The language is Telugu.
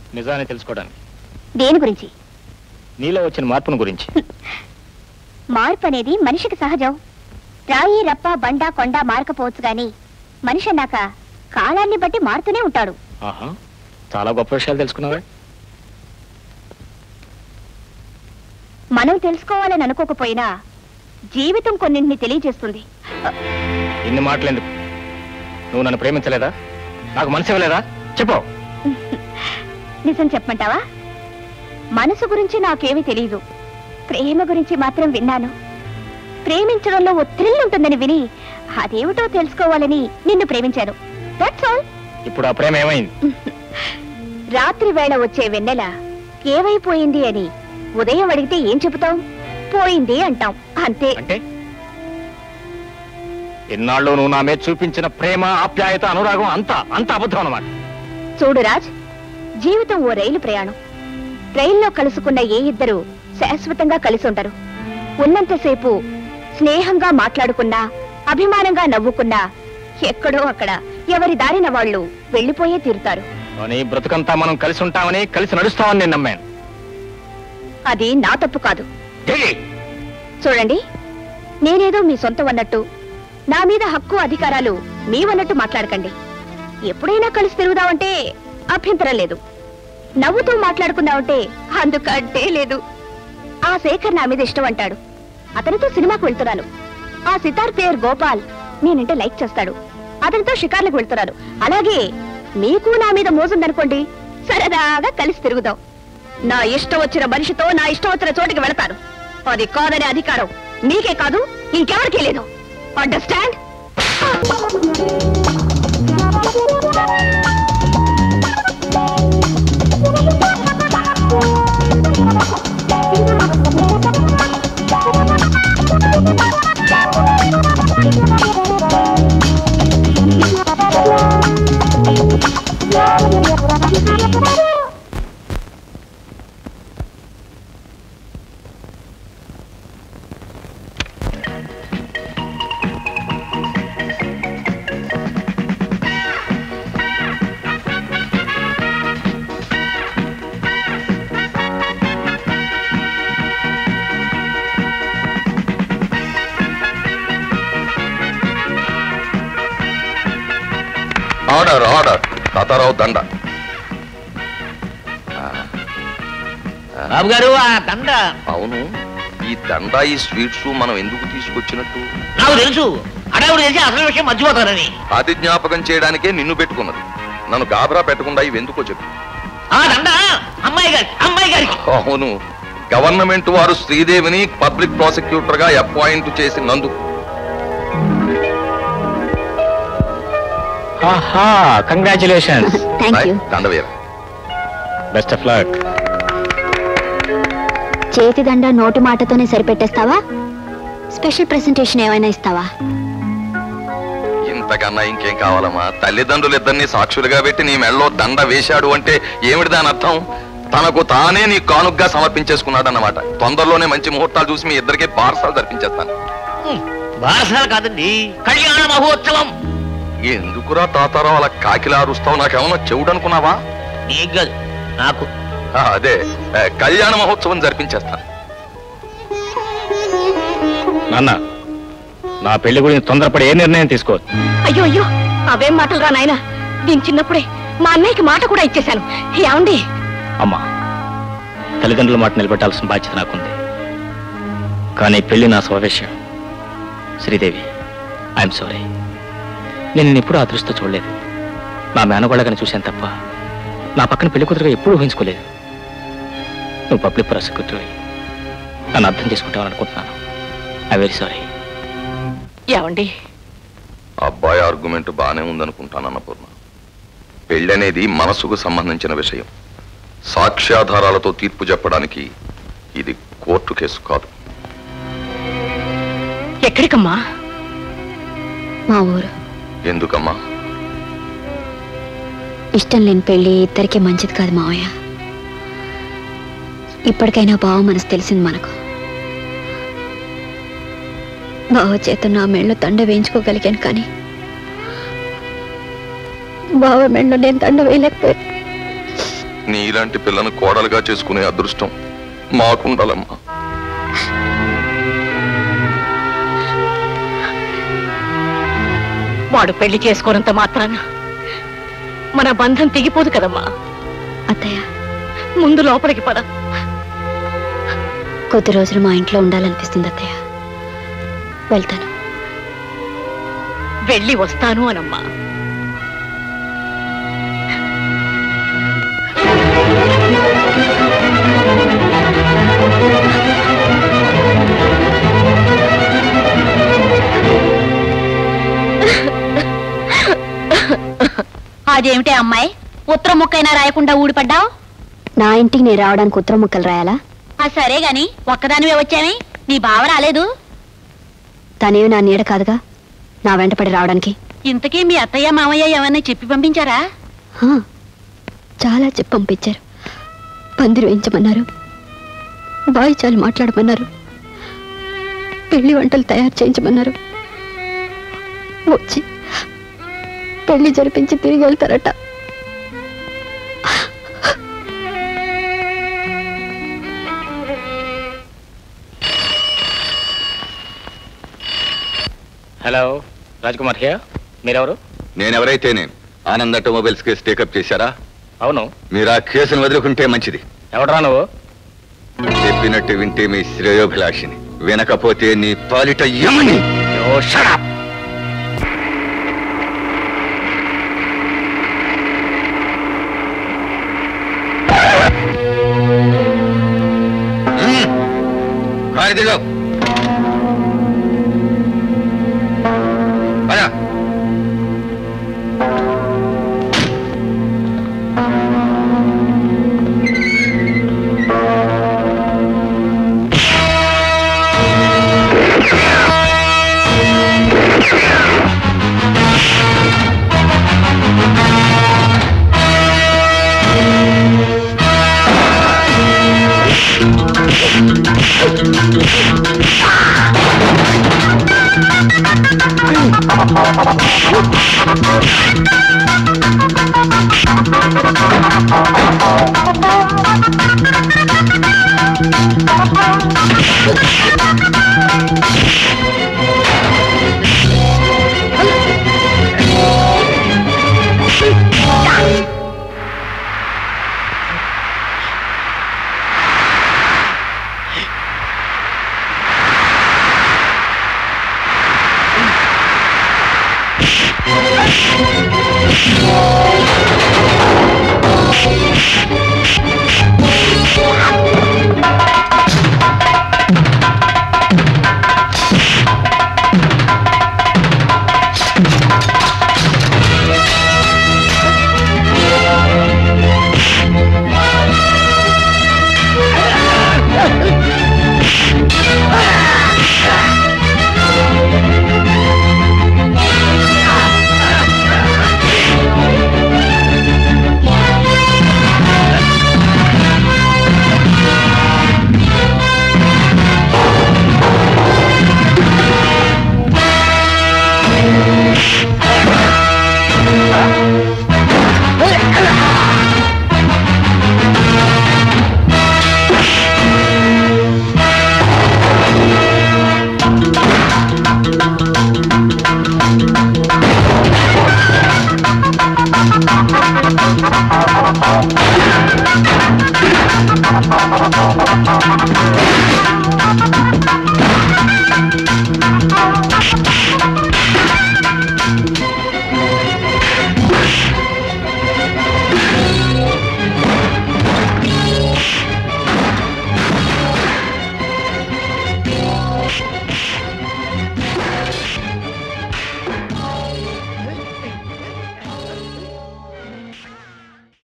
నిజాన్ని తెలుసుకోవడానికి దేని గురించి నీలో వచ్చిన మార్పును గురించి మార్పు అనేది మనిషికి సహజం రాయి రప్ప బండ కొండ మారకపోవచ్చు గాని మనిషి అన్నాక కాలాన్ని బట్టి మారుతూనే ఉంటాడు ఆహా చాలా గొప్ప విషయాలు తెలుసుకున్నావే మనం తెలుసుకోవాలని అనుకోకపోయినా జీవితం కొన్నింటిని తెలియజేస్తుంది ఇన్ని మాటలు ఎందుకు నువ్వు నన్ను ప్రేమించలేదా నాకు మనసు ఇవ్వలేదా చెప్పు నిజం చెప్పమంటావా మనసు గురించి నాకేమీ తెలియదు ప్రేమ గురించి మాత్రం విన్నాను ప్రేమించడంలో ఓ థ్రిల్ ఉంటుందని విని అదేమిటో తెలుసుకోవాలని నిన్ను ప్రేమించాను దట్స్ ఆల్ ఇప్పుడు ఆ ప్రేమ ఏమైంది రాత్రి వేళ వచ్చే వెన్నెల ఏమైపోయింది అని ఉదయం అడిగితే ఏం చెబుతాం పోయింది అంటాం అంతే అంటే ఎన్నాళ్ళు నువ్వు నా మీద చూపించిన ప్రేమ ఆప్యాయత అనురాగం అంతా అంత అబద్ధం అన్నమాట చూడు రాజ్ జీవితం ఓ రైలు ప్రయాణం రైల్లో కలుసుకున్న ఏ ఇద్దరు శాశ్వతంగా కలిసి ఉంటారు ఉన్నంతసేపు స్నేహంగా మాట్లాడుకున్నా అభిమానంగా నవ్వుకున్నా ఎక్కడో అక్కడ ఎవరి దారిన వాళ్ళు వెళ్ళిపోయే తీరుతారు కానీ బ్రతుకంతా మనం కలిసి ఉంటామని కలిసి నడుస్తామని నేను నమ్మాను అది నా తప్పు కాదు తెలియ చూడండి నేనేదో మీ సొంతం అన్నట్టు నా మీద హక్కు అధికారాలు మీవన్నట్టు మాట్లాడకండి ఎప్పుడైనా కలిసి తిరుగుదామంటే అభ్యంతరం లేదు నవ్వుతూ మాట్లాడుకుందామంటే అందుకంటే లేదు ఆ శేఖర్ నా మీద ఇష్టం అంటాడు అతనితో సినిమాకు వెళ్తున్నాను ఆ సితార్ పేరు గోపాల్ నేనంటే లైక్ చేస్తాడు అతనితో షికార్లకు వెళ్తున్నాను అలాగే మీకు నా మీద మోసుందనుకోండి సరదాగా కలిసి తిరుగుదాం నా ఇష్టం వచ్చిన మనిషితో నా ఇష్టం వచ్చిన చోటికి వెళతాను అది కాదనే అధికారం మీకే కాదు ఇంకెవరికీ లేదు అండర్స్టాండ్ ఆర్డర్ ఆర్డర్ తాతారావు దండ బాబు గారు ఆ దండ అవును ఈ దండ ఈ స్వీట్స్ మనం ఎందుకు తీసుకొచ్చినట్టు నాకు తెలుసు అడవుడు తెలిసి అసలు విషయం మర్చిపోతారని అది జ్ఞాపకం చేయడానికే నిన్ను పెట్టుకున్నది నన్ను గాబరా పెట్టకుండా ఇవి ఎందుకో చెప్పు ఆ దండ అమ్మాయి గారి అమ్మాయి గారికి అవును గవర్నమెంట్ వారు శ్రీదేవిని పబ్లిక్ ప్రాసిక్యూటర్ గా అపాయింట్ చేసినందుకు ఆహా కంగ్రాచులేషన్స్ థ్యాంక్ యూ దండవీర బెస్ట్ ఆఫ్ లక్ చేతి దండ నోటి మాటతోనే సరిపెట్టేస్తావా స్పెషల్ ప్రెసెంటేషన్ ఏమైనా ఇస్తావా ఇంతకన్నా ఇంకేం కావాలమ్మా తల్లిదండ్రులు ఇద్దరిని సాక్షులుగా పెట్టి నీ మెళ్ళలో దండ వేశాడు అంటే ఏమిటి దాని అర్థం తనకు తానే నీ కానుగ్గా సమర్పించేసుకున్నాడు అన్నమాట తొందరలోనే మంచి ముహూర్తాలు చూసి మీ ఇద్దరికి బారసాలు జరిపించేస్తాను బారసాలు కాదండి కళ్యాణ మహోత్సవం ఎందుకురా తాతారావు అలా కాకిలా అరుస్తావు నాకేమన్నా చెవుడు అనుకున్నావా నీకు కాదు నాకు ఆ, అదే ఆ, కళ్యాణ మహోత్సవం జరిపించేస్తాను నాన్న నా పెళ్లి గురించి తొందరపడి ఏ నిర్ణయం తీసుకోవద్దు అయ్యో అయ్యో అవేం మాటలు రా నాయన నేను చిన్నప్పుడే మా అన్నయ్యకి మాట కూడా ఇచ్చేశాను ఏమండి అమ్మా తల్లిదండ్రుల మాట నిలబెట్టాల్సిన బాధ్యత నాకుంది కానీ పెళ్లి నా స్వవిషయం శ్రీదేవి ఐఎమ్ సారీ నేను నిన్ను ఎప్పుడూ ఆ దృష్టితో చూడలేదు నా మేనగోళ్ళగానే చూశాను తప్ప నా పక్కన పెళ్లి కూతురుగా ఎప్పుడూ ఊహించుకోలేదు నువ్వు పబ్లిక్ ప్రాసిక్యూటర్ నన్ను అర్థం చేసుకుంటావని అనుకుంటున్నాను ఐ వెరీ సారీ ఏమండి అబ్బాయి ఆర్గ్యుమెంట్ బానే ఉందనుకుంటాను అన్నపూర్ణ పెళ్ళి అనేది మనసుకు సంబంధించిన విషయం సాక్ష్యాధారాలతో తీర్పు చెప్పడానికి ఇది కోర్టు కేసు కాదు ఎక్కడికమ్మా మా ఊరు ఎందుకమ్మా ఇష్టం లేని పెళ్లి ఇద్దరికి మంచిది కాదు మావయ్య ఇప్పటికైనా బావ మనసు తెలిసింది మనకు బావ చేత నా మెళ్ళు దండ వేయించుకోగలిగాను కానీ బావ మెళ్ళు నేను దండ వేయలేకపోయాను నీలాంటి పిల్లను కోడలుగా చేసుకునే అదృష్టం మాకుండాలమ్మా వాడు పెళ్లి చేసుకోనంత మాత్రాన మన బంధం తెగిపోదు కదమ్మా అత్తయ్య ముందు లోపలికి పద కొద్ది రోజులు మా ఇంట్లో ఉండాలనిపిస్తుంది అత్తయ్య వెళ్తాను వెళ్ళి వస్తాను అనమ్మా అదేమిటే అమ్మాయి ఉత్తరం ముక్కైనా రాయకుండా ఊడిపడ్డావు నా ఇంటికి నేను రావడానికి ఉత్తరం ముక్కలు రాయాలా సరే గాని ఒక్కదానివే వచ్చావి నీ బావ రాలేదు తనేవి నా నీడ కాదుగా నా వెంటపడి రావడానికి ఇంతకీ మీ అత్తయ్య మామయ్య ఏమన్నా చెప్పి పంపించారా హా, చాలా చెప్పి పంపించారు పందిరి వేయించమన్నారు బాయిచాలు మాట్లాడమన్నారు పెళ్లి వంటలు తయారు చేయించమన్నారు వచ్చి పెళ్లి జరిపించి తిరిగి వెళ్తారట హలో రాజ్కుమార్ హియర్ మీరెవరు నేనెవరైతేనే ఆనంద్ ఆటోమొబైల్స్ కేసు టేకప్ చేశారా అవును మీరు ఆ కేసును వదులుకుంటే మంచిది ఎవడరా నువ్వు చెప్పినట్టు వింటే మీ శ్రేయోభిలాషిని వినకపోతే నీ పాలిట యమని ఓ షడప్ కారు దిగు పద. ఆ